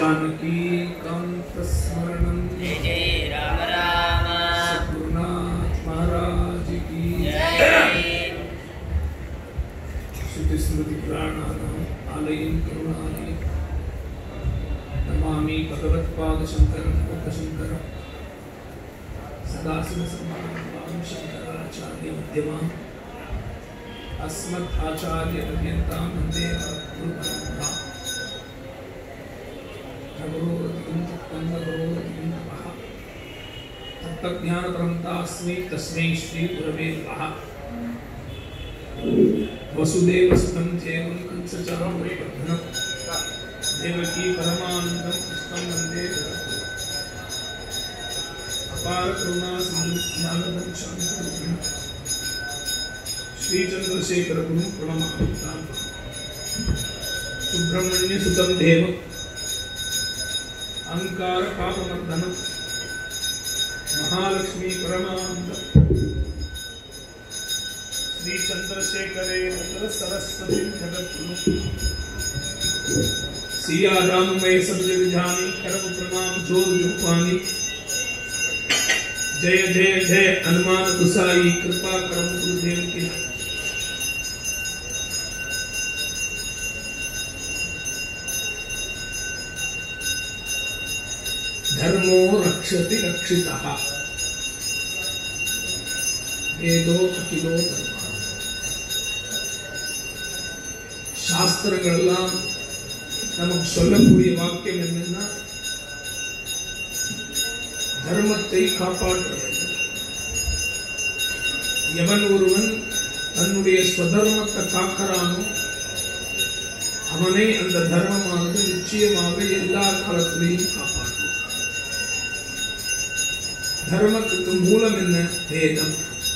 जानकी कांतस्मरणं जय जय राम राम सद्गुरुनाथ महाराज की जय श्रुतिस्मृतिपुराणानाम् आलयं करुणालयं नमामि भगवत्पादशङ्करं लोकशङ्करं सदाशिवसमारम्भां शङ्कराचार्यमध्यमाम् अस्मदाचार्यपर्यन्तां वन्दे गुरुपरम्पराम् नगरोरतिं तत्तन्नगरोरतिं नमः तत्तज्ञानपरन्तास्मै तस्मै श्रीगुरवे नमः वसुदेवसुतं देवं कंसचारमणिवर्धनं देवकी परमानन्दं कृष्णं वन्दे जगद्गुरुम् अपार करुणा सिन्धु शान्तरूपिणं श्रीचन्द्रशेखर गुरुं प्रणमामि तां सुब्रह्मण्यसुतं देवम् अहङ्कार पापमर्दनं महालक्ष्मी परमानन्दम् श्री चंद्रशेखरेन्द्र सरस्वती जगद्गुरु सिया राममय सब जग जानी करम प्रणाम जोर रूपानी जय जय जय हनुमान गुसाई कृपा करम गुरुदेव की धर्मो रक्षति रक्षितः வேதோ அகிலோ தர்மா சாஸ்திரங்கள் எல்லாம் நமக்கு சொல்லக்கூடிய வாக்கியம் என்னன்னா தர்மத்தை காப்பாற்ற வேண்டும் எவன் ஒருவன் தன்னுடைய ஸ்வதர்மத்தை காக்கிறானோ அவனை அந்த தர்மமானது நிச்சயமாக எல்லா காலத்திலையும் காப்பாற்றும் தர்மத்துக்கு மூலம் என்ன வேதம்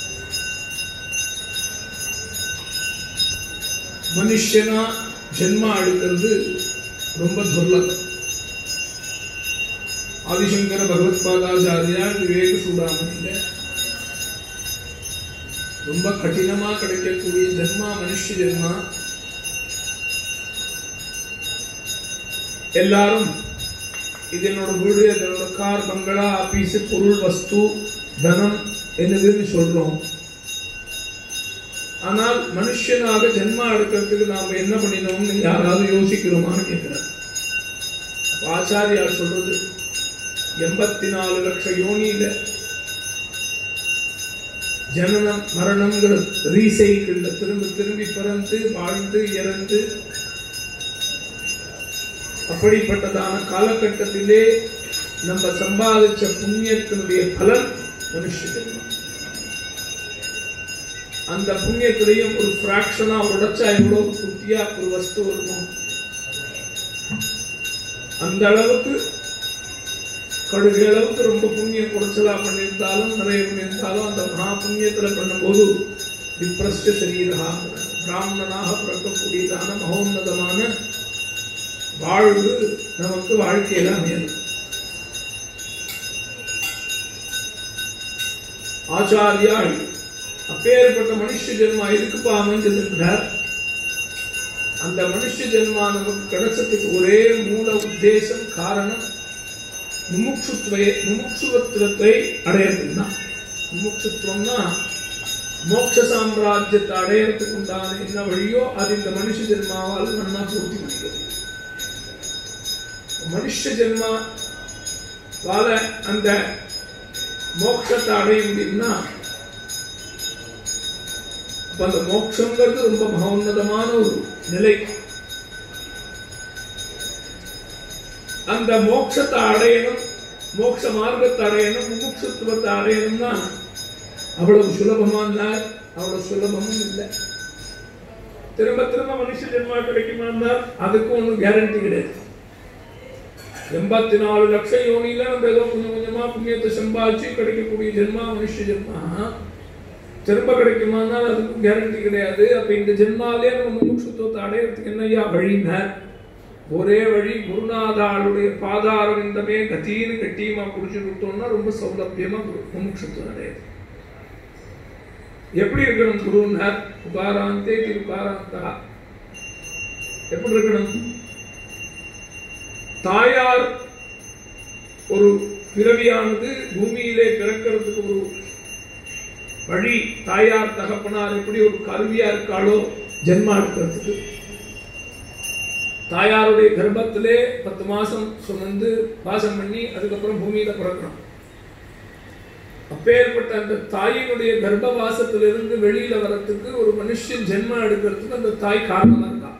மனுஷனா ஜென்மா எடுக்கிறது ரொம்ப துர்லபம் ஆதிசங்கர பகவத்பாதாச்சாரியார் விவேக சூடாமணியில ரொம்ப கடினமா கிடைக்கக்கூடிய ஜென்மா மனுஷ ஜென்மா எல்லாரும் இது என்னோட வீடு என்னோட கார் பங்களா ஆபீஸ் பொருள் வஸ்து தனம் என்னதுன்னு சொல்றோம் ஆனால் மனுஷனாக ஜென்மா எடுக்கிறதுக்கு நாம என்ன பண்ணினோம்னு யாராவது யோசிக்கிறோமான்னு கேட்கிறார் அப்ப ஆச்சாரியார் சொல்றது எண்பத்தி நாலு லட்சம் யோனியில ஜனனம் மரணங்கிற ரீசைக்கிள்ல திரும்ப திரும்பி பிறந்து வாழ்ந்து இறந்து அப்படிப்பட்டதான காலகட்டத்திலே நம்ம சம்பாதிச்ச புண்ணியத்தினுடைய பலன் மனுஷ ஜென்மம் அந்த புண்ணியத்திலையும் ஒரு பிராக்ஷனா உடைச்சா எவ்வளவு குட்டியா ஒரு வஸ்து வருமோ அந்த அளவுக்கு கடுகு அளவுக்கு ரொம்ப புண்ணியம் குறைச்சலா பண்ணியிருந்தாலும் நிறைய பண்ணியிருந்தாலும் அந்த மகா புண்ணியத்துல பண்ணும்போது விப்ரஸ்ட சரீரா பிராமணனாக பிறக்கக்கூடியதான மகோன்னதமான வாழ்வு நமக்கு வாழ்க்கையில அமையணும் ஆச்சாரியாள் அப்பேற்பட்ட மனுஷ ஜென்மா எதுக்குப்பா அமைஞ்சதுன்றார் அந்த மனுஷ ஜென்மா நமக்கு கிடைச்சதுக்கு ஒரே மூல உத்தேசம் காரணம் முமுட்சுத்துவை முமுட்சுவத்துவத்தை அடையறதுக்கு தான் முமுட்சுத்துவம்னா மோட்ச சாம்ராஜ்யத்தை அடையறதுக்கு உண்டான என்ன வழியோ அது இந்த மனுஷ ஜென்மாவால் நன்னா பூர்த்தி பண்ணிக்கிறது மனுஷ ஜென்மா வாழ அந்த மோட்சத்தை அடைய முடியும்னா அப்ப அந்த மோட்சங்கிறது ரொம்ப மகோன்னதமான ஒரு நிலை அந்த மோட்சத்தை அடையணும் மோட்ச மார்க்கத்தை அடையணும் முமுட்சுத்துவத்தை அடையணும்னா அவ்வளவு சுலபமா இல்ல அவ்வளவு சுலபமும் இல்லை திரும்ப திரும்ப மனுஷ ஜென்மா கிடைக்குமா அதுக்கும் ஒன்றும் கேரண்டி கிடையாது எண்பத்தி நாலு லட்சம் யோனியில நம்ம ஏதோ கொஞ்சம் கொஞ்சமா புண்ணியத்தை சம்பாதிச்சு கிடைக்கக்கூடிய ஜென்மா மனுஷ ஜென்மா திரும்ப கிடைக்குமானா அதுக்கும் கேரண்டி கிடையாது அப்ப இந்த ஜென்மாலே நம்ம முமுட்சுத்துவத்தை அடையறதுக்கு என்னையா வழினார் ஒரே வழி குருநாதாளுடைய பாதாரவிந்தமே கத்தின்னு கட்டியமா குடிச்சு கொடுத்தோம்னா ரொம்ப சௌலபியமா முமுட்சுத்துவம் அடையாது எப்படி இருக்கணும் குருன்னார் உபாராந்தே திரு உபாராந்தா எப்படி இருக்கணும் தாயார் ஒரு பிறவியானது பூமியிலே பிறக்கிறதுக்கு ஒரு வழி தாயார் தகப்பனார் எப்படி ஒரு கருவியா இருக்காளோ ஜென்மா எடுக்கிறதுக்கு தாயாருடைய கர்ப்பத்திலே பத்து மாசம் சுமந்து வாசம் பண்ணி அதுக்கப்புறம் பூமியில பிறக்கிறோம் அப்பேற்பட்ட அந்த தாயினுடைய கர்ப்பவாசத்திலிருந்து வெளியில வரத்துக்கு ஒரு மனுஷன் ஜென்மம் எடுக்கிறதுக்கு அந்த தாய் காரணமா இருக்கா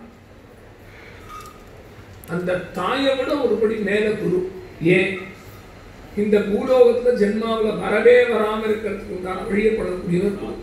அந்த தாயை விட ஒருபடி மேல குரு ஏன் இந்த பூலோகத்துல ஜென்மாவுல வரவே வராம இருக்கிறதுக்கு உண்டான வழியப்படக்கூடியவர் குரு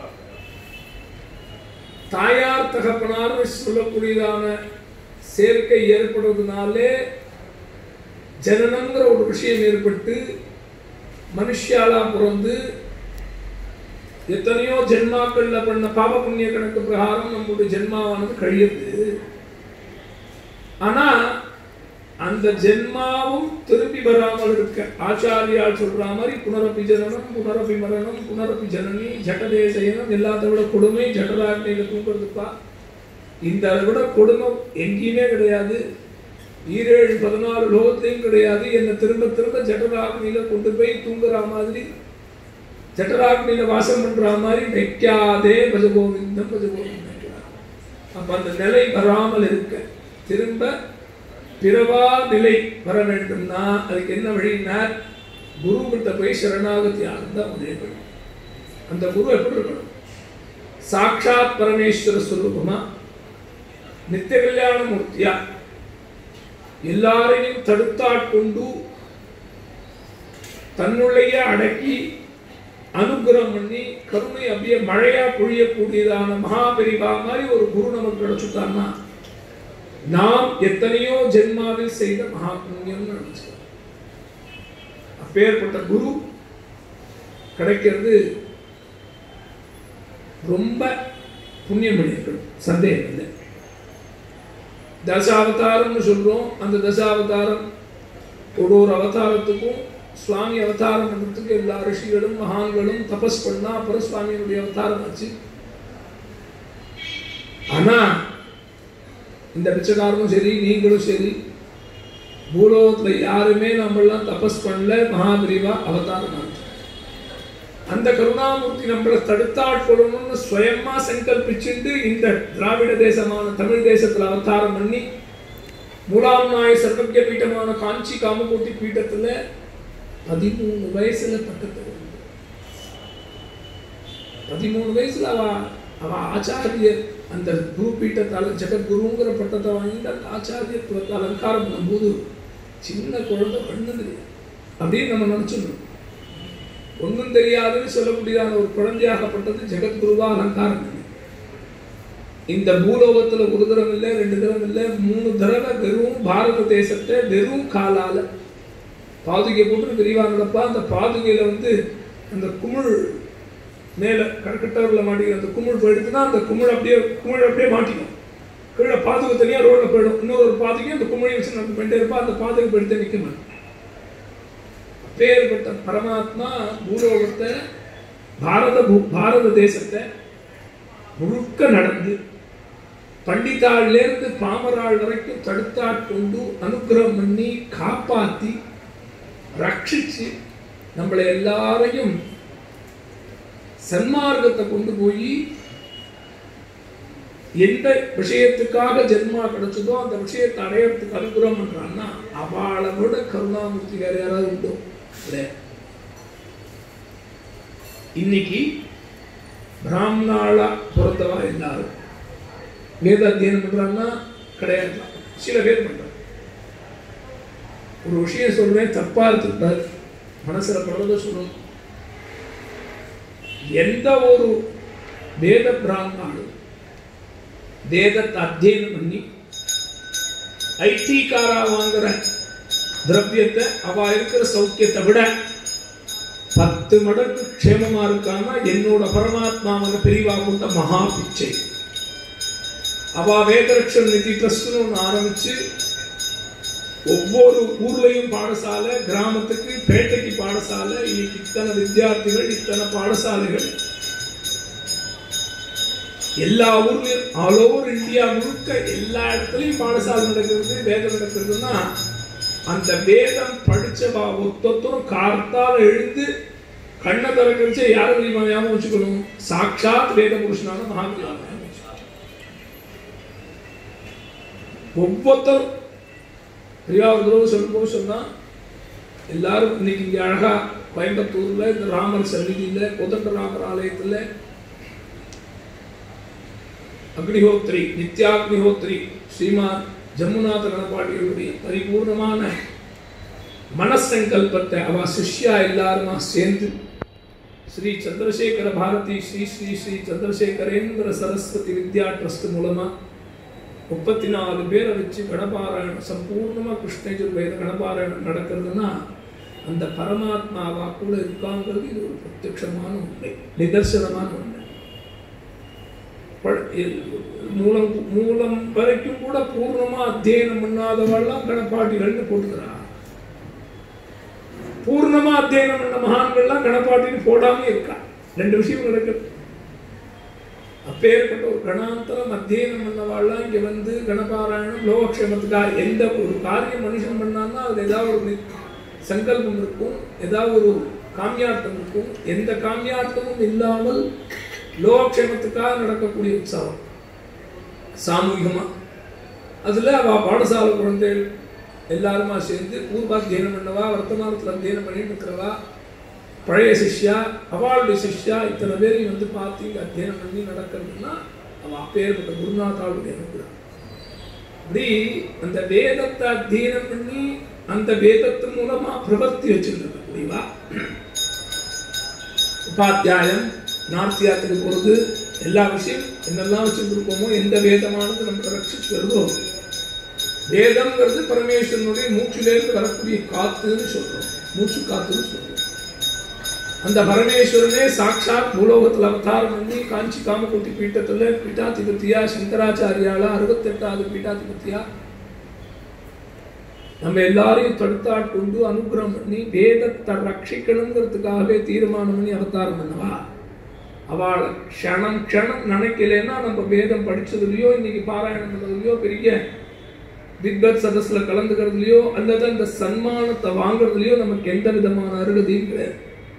தாயார் தகப்பனார் சொல்லக்கூடியதான சேர்க்கை ஏற்படுவதனாலே ஜனனங்கிற ஒரு விஷயம் ஏற்பட்டு மனுஷியாலா பிறந்து எத்தனையோ ஜென்மாக்கள்ல பண்ண பாப புண்ணிய கணக்கு பிரகாரம் நம்முடைய ஜென்மாவானது கழியுது ஆனா அந்த ஜென்மாவும் திரும்பி வராமல் இருக்க ஆச்சாரியால் சொல்ற மாதிரி புனரப்பி ஜனனம் புனரப்பி மரணம் புனரப்பி ஜனனி ஜட்டதேசயனம் எல்லாத்த விட கொடுமை ஜட்டராக்னியில தூங்குறதுப்பா இந்த அதை விட கொடுமை எங்கேயுமே கிடையாது ஈரேழு பதினாலு லோகத்திலையும் கிடையாது என்னை திரும்ப திரும்ப ஜட்டராக்னியில கொண்டு போய் தூங்குற மாதிரி ஜட்டராக்னியில வாசம் பண்ற மாதிரி வைக்காதே பஜகோவிந்தம் பஜகோவிந்தம் அப்ப அந்த நிலை வராமல் இருக்க திரும்ப பிறவா நிலை வர வேண்டும்னா அதுக்கு என்ன வழின்னா குரு கிட்ட போய் சரணாகதி ஆனந்தான் ஒரே வழி அந்த குரு எப்படி இருக்கணும் சாட்சாத் பரமேஸ்வர ஸ்வரூபமா நித்திய கல்யாண மூர்த்தியா எல்லாரையும் தடுத்தாட்கொண்டு தன்னுள்ளையே அடக்கி அனுகிரகம் பண்ணி கருணை அப்படியே மழையா பொழியக்கூடியதான மகாபெரிவா மாதிரி ஒரு குரு நமக்கு கிடைச்சுட்டான்னா நாம் எத்தனையோ ஜென்மாவில் செய்த மகா புண்ணியம்னு நினைச்சுக்கோம் அப்பேற்பட்ட குரு கிடைக்கிறது ரொம்ப புண்ணியம் பண்ணியிருக்கணும் சந்தேகம் இல்லை தசாவதாரம்னு சொல்றோம் அந்த தசாவதாரம் ஒரு ஒரு அவதாரத்துக்கும் சுவாமி அவதாரம் பண்ணுறதுக்கு எல்லா ரிஷிகளும் மகான்களும் தபஸ் பண்ணா அப்புறம் சுவாமியினுடைய அவதாரம் ஆச்சு ஆனா இந்த பிச்சைக்காரனும் சரி நீங்களும் சரி பூலோகத்துல யாருமே நம்மளாம் தபஸ் பண்ணல மகாபிரிவா அவதாரம் ஆச்சு அந்த கருணாமூர்த்தி நம்மளை தடுத்தாட்கொள்ளணும்னு சுயமா சங்கல்பிச்சுட்டு இந்த திராவிட தேசமான தமிழ் தேசத்துல அவதாரம் பண்ணி மூலாம் நாய் சர்வக்கிய பீட்டமான காஞ்சி காமகோட்டி பீட்டத்துல பதிமூணு வயசுல பட்டத்தை பதிமூணு வயசுல அவ அவ ஆச்சாரியர் அந்த குரு பீட்டத்தால ஜெகத்குருங்கிற பட்டத்தை வாங்கிட்டு அந்த ஆச்சாரியத்துவத்தை அலங்காரம் பண்ணும்போது சின்ன குழந்தை கண்ணு தெரியாது அப்படின்னு நம்ம நினைச்சிடணும் ஒன்றும் தெரியாதுன்னு சொல்லக்கூடியதான ஒரு குழந்தையாகப்பட்டது ஜெகத்குருவா அலங்காரம் பண்ணி இந்த பூலோகத்துல ஒரு தரம் இல்லை ரெண்டு தரம் இல்லை மூணு தடவை வெறும் பாரத தேசத்தை வெறும் காலால பாதுகை போட்டு விரிவா நடப்பா அந்த பாதுகையில வந்து அந்த குமிழ் மேல கற்கட்டவரில் மாட்டிக்கிற அந்த குமிழ் போயிடுச்சுன்னா அந்த குமிழ் அப்படியே குமிழ் அப்படியே மாட்டிக்கும் கீழே பாதுகை தனியாக ரோட்ல போயிடும் இன்னொரு ஒரு பாதுகை அந்த குமிழை வச்சு நடந்து பண்ணிட்டே இருப்பா அந்த பாதுகை போயிட்டு நிற்க மாட்டோம் அப்பேற்பட்ட பரமாத்மா பூலோகத்தை பாரத பூ பாரத தேசத்தை முழுக்க நடந்து பண்டிதாள்லேருந்து பாமராள் வரைக்கும் தடுத்தாட்கொண்டு அனுகிரகம் பண்ணி காப்பாத்தி ரட்சிச்சு நம்மளை எல்லாரையும் சன்மார்க்கத்தை கொண்டு போய் எந்த விஷயத்துக்காக ஜென்மா கிடைச்சதோ அந்த விஷயத்தை அடையறதுக்கு அனுகிரகம் பண்றான்னா அவளை விட கருணாமூர்த்தி வேற யாராவது உண்டோ கிடையாது இன்னைக்கு பிராமணாளா பிறந்தவா எல்லாரும் வேத அத்தியனம் பண்றாங்கன்னா கிடையாது சில பேர் பண்றாங்க ஒரு விஷயம் சொல்றேன் தப்பா இருந்துட்டார் மனசுல படுறத சொல்லணும் எந்த ஒரு வேத பிராமணாலும் வேதத்தை அத்தியனம் பண்ணி ஐடிகாரா வாங்குற திரவியத்தை அவ இருக்கிற சௌக்கியத்தை விட பத்து மடங்கு க்ஷேமமா இருக்காம என்னோட பரமாத்மாவை பிரிவா கொண்ட மகா பிச்சை அவ வேதரட்சன் நிதி ட்ரஸ்ட்னு ஒன்று ஆரம்பிச்சு ஒவ்வொரு ஊர்லயும் பாடசாலை கிராமத்துக்கு பேட்டைக்கு பாடசாலை இன்னைக்கு இத்தனை வித்தியார்த்திகள் இத்தனை பாடசாலைகள் எல்லா ஊர்லயும் ஆல் ஓவர் இந்தியா முழுக்க எல்லா இடத்துலயும் பாடசாலை நடக்கிறது வேதம் நடக்கிறதுன்னா அந்த வேதம் படிச்சவா ஒத்தொத்தரும் கார்த்தால எழுந்து கண்ணை திறக்கரிச்சு யாரும் தெரியுமா ஞாபகம் வச்சுக்கணும் சாட்சாத் வேத புருஷனான மகாத்மா ஒவ்வொருத்தரும் பிரியா ஒரு தடவை சொல்லும்போது சொன்னா எல்லாரும் இன்னைக்கு இங்க அழகா கோயம்புத்தூர்ல இந்த ராமர் சந்நிதியில கோதண்ட ராமர் ஆலயத்துல அக்னிஹோத்ரி நித்யாக்னிஹோத்ரி ஸ்ரீமான் ஜமுநாத கணபாட்டியுடைய பரிபூர்ணமான மனசங்கல்பத்தை அவ சிஷ்யா எல்லாருமா சேர்ந்து ஸ்ரீ சந்திரசேகர பாரதி ஸ்ரீ ஸ்ரீ ஸ்ரீ சந்திரசேகரேந்திர சரஸ்வதி வித்யா ட்ரஸ்ட் மூலமா முப்பத்தி நாலு பேரை வச்சு கணபாராயணம் சம்பூர்ணமா கிருஷ்ணஜுர்வேத கணபாராயணம் நடக்கிறதுனா அந்த பரமாத்மாவா கூட இருக்காங்கிறது இது ஒரு பிரத்யட்சமான உண்மை நிதர்சனமான உண்மை ப- இது மூலம் மூலம் வரைக்கும் கூட பூர்ணமா அத்தியனம் பண்ணாதவெல்லாம் கணப்பாட்டிகள்னு போட்டுக்கிறா பூர்ணமா அத்தியனம் பண்ண மகான்கள்லாம் கணப்பாட்டின்னு போடாம இருக்கா ரெண்டு விஷயம் நடக்குது அப்பேற்பட்ட ஒரு கணாந்தரம் அத்தியனம் பண்ணவாள்லாம் இங்க வந்து கணபாராயணம் லோகக்ஷேமத்துக்காக எந்த ஒரு காரியம் மனுஷன் பண்ணான்னா அதுல ஏதாவது ஒரு நி- சங்கல்பம் இருக்கும் ஏதாவது ஒரு காமியார்த்தம் இருக்கும் எந்த காமியார்த்தமும் இல்லாமல் லோகக்ஷேமத்துக்காக நடக்கக்கூடிய உற்சவம் சாமூகிகமா அதுல அவ பாடசாலை குழந்தைகள் எல்லாருமா சேர்ந்து பூர்வாத்தியனம் பண்ணவா வர்த்தமானத்தில் அத்தியனம் பண்ணிட்டு இருக்கிறவா பழைய சிஷ்யா அவளுடைய சிஷ்யா இத்தனை பேரையும் வந்து பார்த்து இங்க அத்தியனம் பண்ணி நடக்கிறதுன்னா அவ அப்பேற்பட்ட குருநாதாவுடைய அனுகிரகம் அப்படி அந்த வேதத்தை அத்தியனம் பண்ணி அந்த வேதத்து மூலமா பிரவர்த்தி வச்சுருக்கக்கூடியவா உபாத்தியாயம் நாத்தியாத்துக்கு போறது எல்லா விஷயம் என்னெல்லாம் வச்சுருக்கோமோ எந்த வேதமானது நம்மளை ரட்சிச்சு வருதோ வேதம்ங்கிறது பரமேஸ்வரனுடைய மூச்சிலேருந்து வரக்கூடிய காத்துன்னு சொல்றோம் மூச்சு காத்துன்னு சொல்றோம் அந்த பரமேஸ்வரனே சாட்சாத் பூலோகத்தில் அவதாரம் பண்ணி காஞ்சி காமகோட்டி பீட்டத்துல பீட்டாதிபத்தியா சங்கராச்சாரியால அறுபத்தெட்டாவது பீட்டாதிபத்தியா நம்ம எல்லாரையும் தடுத்தாட்கொண்டு அனுகிரகம் பண்ணி வேதத்தை ரட்சிக்கணுங்கிறதுக்காகவே தீர்மானம் பண்ணி அவதாரம் பண்ணவா அவளை க்ஷணம் க்ஷணம் நினைக்கலைன்னா நம்ம வேதம் படிச்சதுலயோ இன்னைக்கு பாராயணம் பண்ணதுலயோ பெரிய பிக்பத் சதஸ்ல கலந்துக்கிறதுலயோ அல்லது அந்த சன்மானத்தை வாங்குறதுலயோ நமக்கு எந்த விதமான அருகதையும் கிடையாது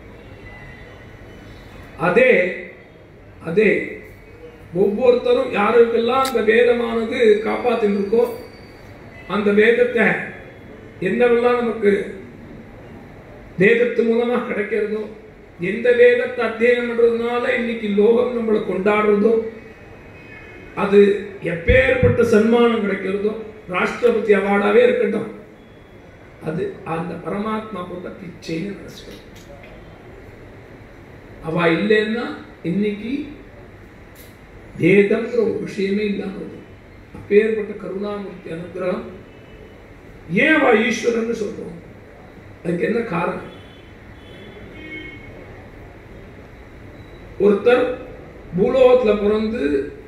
அதே அதே ஒவ்வொருத்தரும் யாருக்கெல்லாம் அந்த வேதமானது காப்பாத்தின்னு இருக்கோ அந்த வேதத்தை என்னவெல்லாம் நமக்கு வேதத்து மூலமா கிடைக்கிறதோ எந்த வேதத்தை அத்தியனம் பண்றதுனால இன்னைக்கு லோகம் நம்மளை கொண்டாடுறதோ அது எப்பேற்பட்ட சன்மானம் கிடைக்கிறதோ ராஷ்டிரபதி அவார்டாவே இருக்கட்டும் அது அந்த பரமாத்மா போட்ட பிச்சைன்னு நினைச்சுக்கணும் அவ இல்லைன்னா இன்னைக்கு வேதம்ங்கிற ஒரு விஷயமே இல்லாம இருக்கும் அப்பேற்பட்ட கருணாமூர்த்தி அனுகிரகம் ஏன் அவ ஈஸ்வரன் சொல்றோம் அதுக்கு என்ன காரணம் ஒருத்தர் பூலோகத்துல பிறந்து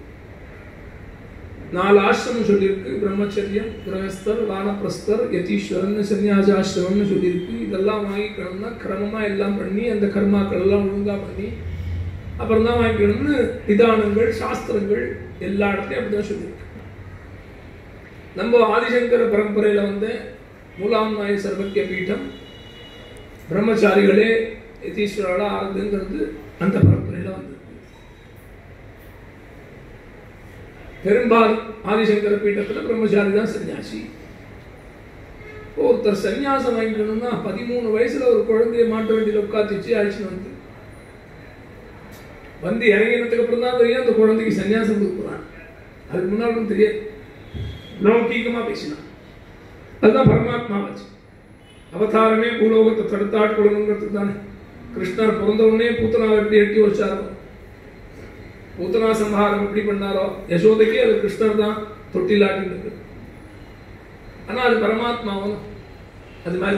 நாலு ஆசிரமம் சொல்லியிருக்கு பிரம்மச்சரியம் கிரகஸ்தர் வானப்பிரஸ்தர் யதீஸ்வரன் சன்னியாசாசிரமம்னு சொல்லியிருக்கு இதெல்லாம் வாங்கிக்கணும்னா கிரமமா எல்லாம் பண்ணி அந்த கர்மாக்கள் எல்லாம் ஒழுங்கா பண்ணி அப்புறம் தான் வாங்கிக்கணும்னு நிதானங்கள் சாஸ்திரங்கள் எல்லா இடத்துலையும் அப்படிதான் சொல்லியிருக்கு நம்ம ஆதிசங்கர பரம்பரையில வந்து மூலாம் நாய சர்வக்கிய பீட்டம் பிரம்மச்சாரிகளே யதீஸ்வரால ஆரம்பங்கிறது அந்த பரம்பரையில வந்து பெரும்பாலும் ஆதிசங்கர பீட்டத்தில் பிரம்மச்சாரி தான் சன்னியாசி ஒருத்தர் சன்னியாசம் வாங்கிக்கணும்னா பதிமூணு வயசுல ஒரு குழந்தைய மாட்டு வண்டியில உட்காந்துச்சு அழிச்சுட்டு வந்து வந்து இறங்கினதுக்கு அப்புறம் தான் தெரியும் அந்த குழந்தைக்கு சன்னியாசம் கொடுக்குறான் அதுக்கு முன்னாலும் தெரியாது லௌகீகமா பேசினான் அதுதான் பரமாத்மா வச்சு அவதாரமே பூலோகத்தை தடுத்தாட்கொள்ளணுங்கிறதுக்கு தானே கிருஷ்ணர் பிறந்த உடனே பூத்தனாவை எப்படி எட்டி வச்சாரோ பூத்தனா சம்ஹாரம் எப்படி பண்ணாரோ யசோதைக்கு அது கிருஷ்ணர் தான் தொட்டிலாட்டின்னு ஆனா அது பரமாத்மாவும் அது மாதிரி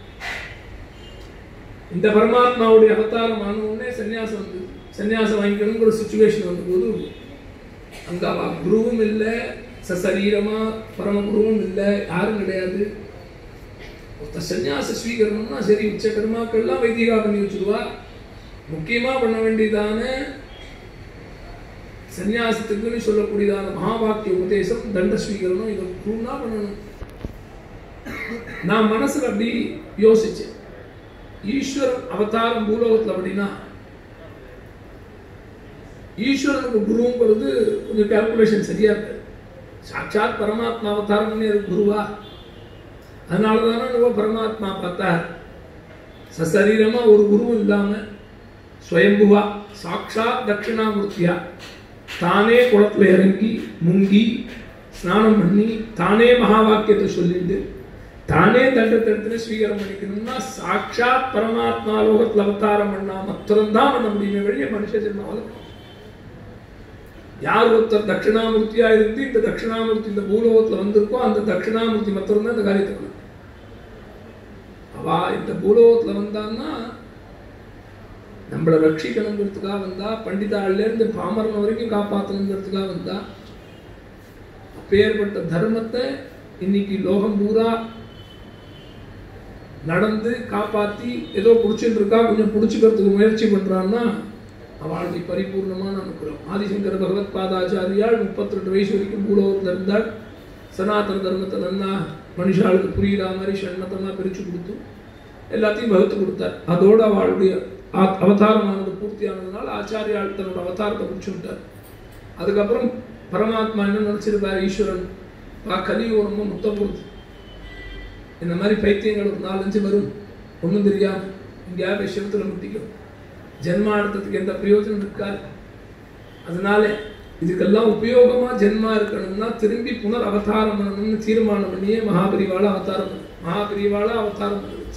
இந்த பரமாத்மாவுடைய அவதாரம் ஆன உடனே சன்னியாசம் வந்து சன்னியாசம் வாங்கிக்கணுங்கிற ஒரு சுச்சுவேஷன் வந்தபோது அங்க அவ குருவும் இல்லை சசரீரமா பரமகுருவும் இல்லை யாரும் கிடையாது ஒருத்த சன்னியாச ஸ்வீகரணம்னா சரி உச்ச கர்மாக்கள்லாம் வைதிகா பண்ணி வச்சுருவா முக்கியமா பண்ண வேண்டியதான சன்னியாசத்துக்குன்னு சொல்லக்கூடியதான மகாபாக்கிய உபதேசம் தண்ட ஸ்வீகரணம் இதை குருன்னா பண்ணணும் நான் மனசுல அப்படி யோசிச்சேன் ஈஸ்வரன் அவதாரம் பூலோகத்துல அப்படின்னா ஈஸ்வரனுக்கு குருங்கிறது கொஞ்சம் கால்குலேஷன் சரியா இருக்கு சாட்சாத் பரமாத்மா அவதாரம்னு இருக்கு குருவா அதனால தானே நம்ம பரமாத்மா பார்த்தார் சசரீரமா ஒரு குருவும் இல்லாம ஸ்வயம்புவா சாட்சாத் தட்சிணாமூர்த்தியா தானே குளத்துல இறங்கி முங்கி ஸ்நானம் பண்ணி தானே மகா வாக்கியத்தை சொல்லிட்டு தானே தண்டத்தை ஸ்வீகாரம் பண்ணிக்கணும்னா சாட்சாத் பரமாத்மா லோகத்துல அவதாரம் பண்ணா மாத்திரம்தான் பண்ண முடியுமே வெளியே மனுஷ ஜென்மாவில் யார் ஒருத்தர் தட்சிணாமூர்த்தியா இருந்து இந்த தட்சிணாமூர்த்தி இந்த பூலோகத்துல வந்திருக்கோ அந்த தட்சிணாமூர்த்தி மாத்திரம்தான் இந்த காரியத்தை பண்ணணும் அவா இந்த பூலோகத்துல வந்தான்னா நம்மளை ரட்சிக்கணுங்கிறதுக்காக வந்தா பண்டிதாள்ல இருந்து பாமரன் வரைக்கும் காப்பாற்றணுங்கிறதுக்காக வந்தா அப்பேற்பட்ட தர்மத்தை இன்னைக்கு லோகம் பூரா நடந்து காப்பாத்தி ஏதோ பிடிச்சிட்டு இருக்கா கொஞ்சம் பிடிச்சிக்கிறதுக்கு முயற்சி பண்றான்னா அவளுடைய பரிபூர்ணமான அனுகிரகம் ஆதிசங்கர பகவத் பாதாச்சாரியால் முப்பத்தி ரெண்டு வயசு வரைக்கும் பூலோகத்தில் இருந்தால் சனாதன தர்மத்தை நன்னா மனுஷாளுக்கு புரியுற மாதிரி சண்மத்தமாக பிரித்து கொடுத்து எல்லாத்தையும் வகுத்து கொடுத்தார் அதோட அவளுடைய ஆ- அவதாரமானது பூர்த்தியானதுனால ஆச்சாரியால் தன்னோட அவதாரத்தை முடிச்சு விட்டார் அதுக்கப்புறம் பரமாத்மா என்ன நினைச்சிருப்பார் ஈஸ்வரன் வா கலியுகம் ரொம்ப முத்தம் கொடுத்து இந்த மாதிரி பைத்தியங்கள் ஒரு நாலஞ்சு வரும் ஒன்றும் தெரியாம எங்கேயாவது போய் சிவத்துல முட்டிக்கும் ஜென்மா எடுத்ததுக்கு எந்த பிரயோஜனம் இருக்காது அதனால இதுக்கெல்லாம் உபயோகமா ஜென்மா இருக்கணும்னா திரும்பி புனர் அவதாரம் பண்ணணும்னு தீர்மானம் பண்ணியே மகாபரிவாள அவதாரம் பண்ணு மகாபரிவாள அவதாரம் பண்ணிருச்சு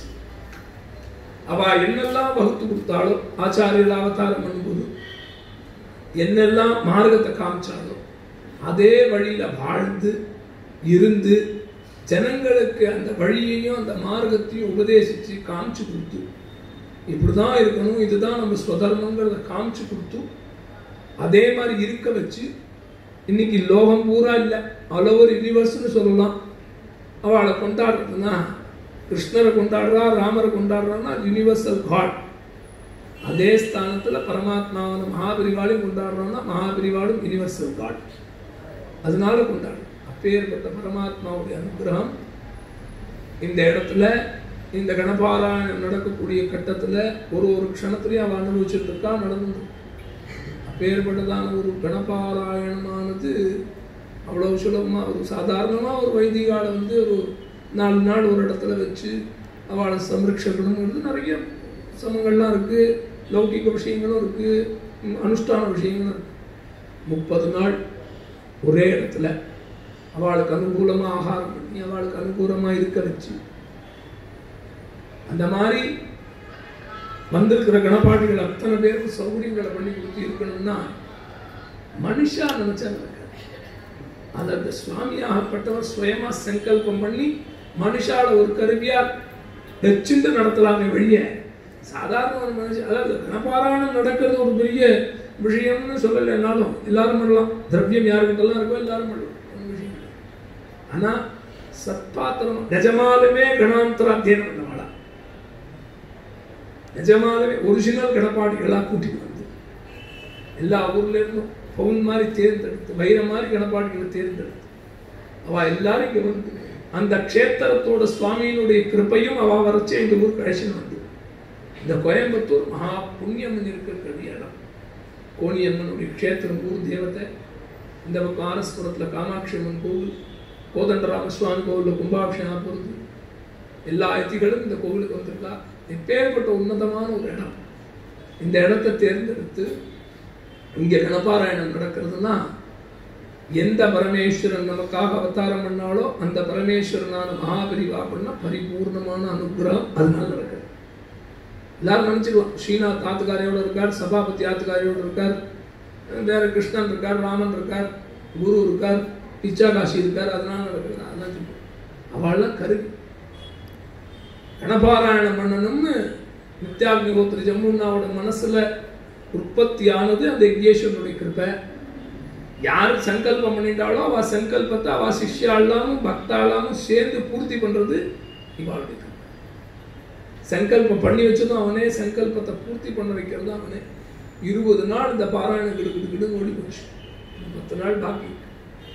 அவ என்னெல்லாம் வகுத்து கொடுத்தாளோ ஆச்சாரியர்கள் அவதாரம் பண்ணும்போது என்னெல்லாம் மார்க்கத்தை காமிச்சாலோ அதே வழியில வாழ்ந்து இருந்து ஜனங்களுக்கு அந்த வழியையும் அந்த மார்க்கத்தையும் உபதேசிச்சு காமிச்சு கொடுத்து இப்படிதான் இருக்கணும் இதுதான் நம்ம ஸ்வதர்மங்கிறத காமிச்சு கொடுத்து அதே மாதிரி இருக்க வச்சு இன்னைக்கு லோகம் பூரா இல்லை ஆல் ஓவர் யூனிவர்ஸ்னு சொல்லலாம் அவளை கொண்டாடுறதுன்னா கிருஷ்ணரை கொண்டாடுறா ராமரை கொண்டாடுறான்னா யூனிவர்சல் காட் அதே ஸ்தானத்துல பரமாத்மாவான மகாபரிவாளையும் கொண்டாடுறோம்னா மகாபரிவாளும் யூனிவர்சல் காட் அதனால கொண்டாடு அப்பேற்பட்ட பரமாத்மாவுடைய அனுகிரகம் இந்த இடத்துல இந்த கணபாராயணம் நடக்கக்கூடிய கட்டத்துல ஒரு ஒரு க்ஷணத்துலையும் அவன் அனுபவிச்சுட்டு இருக்கா நடந்து அப்பேற்பட்டதான ஒரு கணபாராயணமானது அவ்வளவு சுலபமா ஒரு சாதாரணமா ஒரு வைதிகாலை வந்து ஒரு நாலு நாள் ஒரு இடத்துல வச்சு அவளை சம்ரட்சக்கணுங்கிறது நிறைய சமங்கள்லாம் இருக்கு லௌகிக விஷயங்களும் இருக்கு ம், அனுஷ்டான விஷயங்களும் இருக்கு முப்பது நாள் ஒரே இடத்துல அவளுக்கு அனுகூலமா ஆகாரம் பண்ணி அவளுக்கு அனுகூலமா இருக்க வச்சு அந்த மாதிரி வந்திருக்கிற கணபாடிகள் அத்தனை பேருக்கு சௌகரியங்களை பண்ணி கொடுத்து இருக்கணும்னா மனுஷா நினைச்சா நடக்காது அது அந்த சுவாமியாகப்பட்டவர் சுயமா சங்கல்பம் பண்ணி மனுஷால ஒரு கருவியா வச்சுட்டு நடத்தலாமே வெளிய சாதாரண ஒரு மனுஷன் அதாவது கணபாராயணம் நடக்கிறது ஒரு பெரிய விஷயம்னு சொல்லலைன்னாலும் எல்லாரும் பண்ணலாம் திரவியம் யாருக்கிட்டலாம் இருக்கோ எல்லாரும் பண்ணலாம் ஒண்ணும் விஷயம் இல்லை. ஆனா சத்பாத்திரம் நிஜமாலுமே கணாந்தர அத்தியனம் பண்ணவாளா நிஜமாலுமே ஒரிஜினல் கணப்பாடிகளா கூட்டிட்டு வந்து எல்லா ஊர்ல இருந்தும் பவுன் மாதிரி தேர்ந்தெடுத்து வைரம் மாதிரி கணப்பாடிகளை தேர்ந்தெடுத்து அவ எல்லாரும் இங்க வந்து அந்த க்ஷேத்திரத்தோட சுவாமியினுடைய கிருப்பையும் அவ வரைச்சு இந்த ஊர் கழிச்சுன்னு வந்து இந்த கோயம்புத்தூர் மகா புண்ணியம் இருக்கிற இடம் கோணியம்மனுடைய க்ஷேத்திரம் ஊர் தேவதை இந்த பக்கம் ஆரஸ்புரத்தில் காமாட்சி அம்மன் கோவில் கோதண்டராம சுவாமி கோவிலில் கும்பாபிஷேகம் போகிறது எல்லா ஐத்திகளும் இந்த கோவிலுக்கு வந்திருக்கா எப்பேற்பட்ட உன்னதமான ஒரு இடம் இந்த இடத்தை தேர்ந்தெடுத்து இங்கே கணபாராயணம் நடக்கிறதுனா எந்த பரமேஸ்வரன் நமக்காக அவதாரம் பண்ணாலோ அந்த பரமேஸ்வரனான மகாபரிவா பண்ண பரிபூர்ணமான அனுகிரகம் அதனால நடக்குது எல்லாரும் நினைச்சுக்கலாம் ஸ்ரீநாத் ஆத்துக்காரியோட இருக்கார் சபாபதி ஆத்துக்காரியோட இருக்கார் வேற கிருஷ்ணன் இருக்கார் ராமன் இருக்கார் குரு இருக்கார் இச்சா காசி இருக்கார் அதனால நடக்குது அதெல்லாம் சொல்லுவோம் அவள்லாம் கருவி கணபாராயணம் பண்ணணும்னு நித்யாக்னிஹோத்திரி ஜம்முன்னாவோட மனசுல உற்பத்தி ஆனது அந்த யக்ஞேஸ்வரனுடைய கிருப்பை யார் சங்கல்பம் பண்ணிட்டாலோ அவ சங்கல்பத்தை அவ சிஷ்யாளாமும் பக்தாளாமும் சேர்ந்து பூர்த்தி பண்றது இவாளுடைய கிருப்பை சங்கல்பம் பண்ணி வச்சதும் அவனே சங்கல்பத்தை பூர்த்தி பண்ண வைக்கிறது அவனே இருபது நாள் இந்த பாராயணம் கிடுக்கிட்டு ஓடி போச்சு இன்னும் பத்து நாள் பாக்கி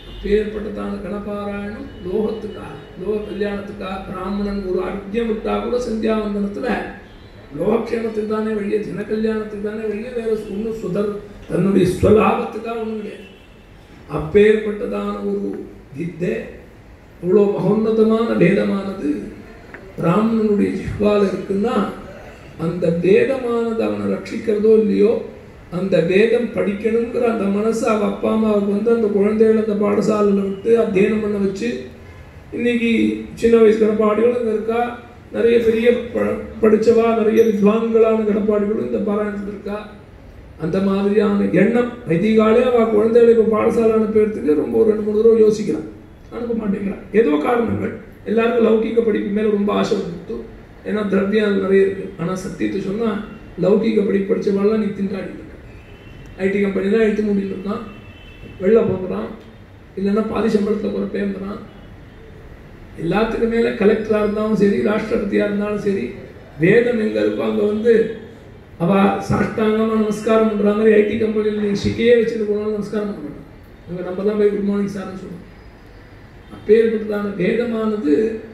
அப்பேற்பட்டதான கணபாராயணம் லோகத்துக்காக லோக கல்யாணத்துக்காக பிராமணன் ஒரு அர்க்கியம் விட்டா கூட சந்தியாவந்தனத்துல லோகக்ஷேமத்துக்கு தானே வழிய ஜன கல்யாணத்துக்கு தானே வழிய வேற ஒன்றும் சுதர் தன்னுடைய ஸ்வலாபத்துக்காக ஒன்றும் கிடையாது அப்பேற்பட்டதான ஒரு வித்தை இவ்வளோ மகோன்னதமான வேதமானது பிராமணனுடைய ஜிஹ்வால இருக்குன்னா அந்த வேதமானது அவனை ரட்சிக்கிறதோ இல்லையோ அந்த வேதம் படிக்கணுங்கிற அந்த மனசு அவ அப்பா அம்மாவுக்கு வந்து அந்த குழந்தைகளை அந்த பாடசாலையில் விட்டு அத்தியனம் பண்ண வச்சு இன்னைக்கு சின்ன வயசு கடப்பாடிகளும் இங்கே இருக்கா நிறைய பெரிய ப படித்தவா நிறைய வித்வான்களான கடப்பாடிகளும் இந்த பாராயணத்தில் இருக்கா அந்த மாதிரியான எண்ணம் வைதிகாலே அவள் குழந்தைகளை இப்போ பாடசாலை அனுப்புறதுக்கு ரொம்ப ஒரு ரெண்டு மூணு தடவை யோசிக்கிறான் அனுப்ப மாட்டேங்கிறான் ஏதோ காரணங்கள் எல்லாருக்கும் லௌகிக படிப்பு மேலே ரொம்ப ஆசை வந்துட்டு ஏன்னா திரவியம் அது நிறைய இருக்கு ஆனால் சத்தியத்தை சொன்னால் லௌகிக படிப்பு படித்தவாள்லாம் நீ திண்டாடி இருக்க ஐடி கம்பெனி தான் எடுத்து மூடிட்டு இருக்கான் வெளில போகிறான் இல்லைன்னா பாதி சம்பளத்தில் கூட பேம்புறான் எல்லாத்துக்கும் மேலே கலெக்டராக இருந்தாலும் சரி ராஷ்டிரபதியாக இருந்தாலும் சரி வேதம் எங்கே இருக்கோ அங்கே வந்து அவ சாஷ்டாங்கமாக நமஸ்காரம் பண்ணுற மாதிரி ஐடி கம்பெனியில் நீங்கள் சிக்கையே வச்சுட்டு போனாலும் நமஸ்காரம் பண்ண மாட்டான் அங்கே நம்ம தான் போய் குட் மார்னிங் சார்னு சொல்லுவோம் அப்பேற்பட்டதான வேதமானது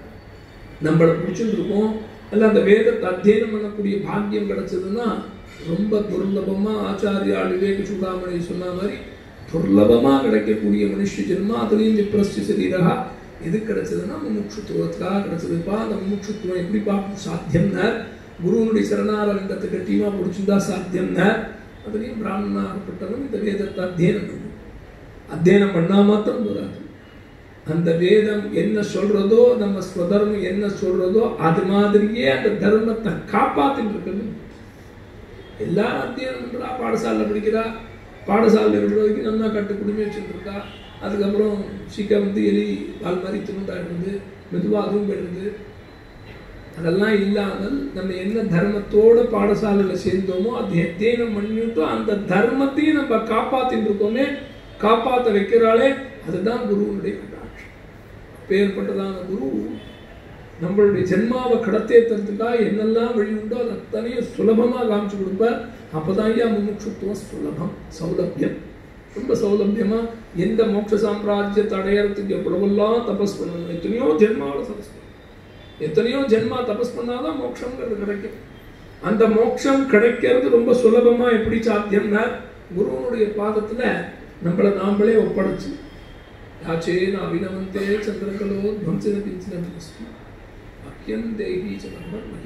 நம்மளை பிடிச்சிட்டு இருக்கோம் அல்ல அந்த வேதத்தை அத்தியனம் பண்ணக்கூடிய பாக்கியம் கிடைச்சதுன்னா ரொம்ப துர்லபமாக ஆச்சாரியால் விவேக சூடாமணி சொன்ன மாதிரி துர்லபமாக கிடைக்கக்கூடிய மனுஷ ஜென்மா அதுலேயும் விப்ரஸ்டி சரீரகா எது கிடைச்சதுன்னா முமுட்சுத்துவத்துக்காக கிடைச்சதுப்பா அந்த முமுட்சுத்துவம் எப்படிப்பா சாத்தியம்னா குருவனுடைய சரணாரவிந்தத்தை கட்டியமா பிடிச்சிருந்தா சாத்தியம்னா அதுலேயும் பிராமணனாகப்பட்டவன் இந்த வேதத்தை அத்தியனம் பண்ணும் அத்தியனம் பண்ணா மாத்திரம் போதாது அந்த வேதம் என்ன சொல்றதோ நம்ம ஸ்வதர்மம் என்ன சொல்றதோ அது மாதிரியே அந்த தர்மத்தை காப்பாத்திட்டு இருக்கணும் எல்லாரும் அத்தியனம் பண்றா பாடசாலையில் படிக்கிறா பாடசாலையில் இருக்கிற வரைக்கும் நல்லா கட்டு குடுமி வச்சுட்டு இருக்கா அதுக்கப்புறம் சீக்கிரம் வந்து எலி பால் மாதிரி துணுண்டாயிடுது மெதுவாக அதுவும் போயிடுது அதெல்லாம் இல்லாமல் நம்ம என்ன தர்மத்தோட பாடசாலையில் சேர்ந்தோமோ அது அத்தியனம் பண்ணிட்டோம் அந்த தர்மத்தையும் நம்ம காப்பாத்திட்டு இருக்கோமே காப்பாற்ற வைக்கிறாளே அதுதான் குருவனுடைய கட்டாட்சம் பேர்பட்டதான குரு நம்மளுடைய ஜென்மாவை கடத்தேற்றுறதுக்காக என்னெல்லாம் வழி உண்டோ அது அத்தனையும் சுலபமாக காமிச்சு கொடுப்பார் அப்போதான் ஐயா முமுட்சுத்துவம் சுலபம் சௌலபியம் ரொம்ப சௌலபியமா எந்த மோட்ச சாம்ராஜ்யத்தை அடையறதுக்கு எவ்வளவெல்லாம் தபஸ் பண்ணணும் எத்தனையோ ஜென்மாவில் தபஸ் பண்ணணும் எத்தனையோ ஜென்மா தபஸ் பண்ணாதான் மோட்சம்ங்கிறது கிடைக்கும் அந்த மோட்சம் கிடைக்கிறது ரொம்ப சுலபமா எப்படி சாத்தியம்னா குருவனுடைய பாதத்துல நம்மளை நாமளே ஒப்படைச்சு யாச்சேன அபிநவந்தே சந்திரகலோ துவம்சின கிஞ்சின வாக்கியம் தேகி ச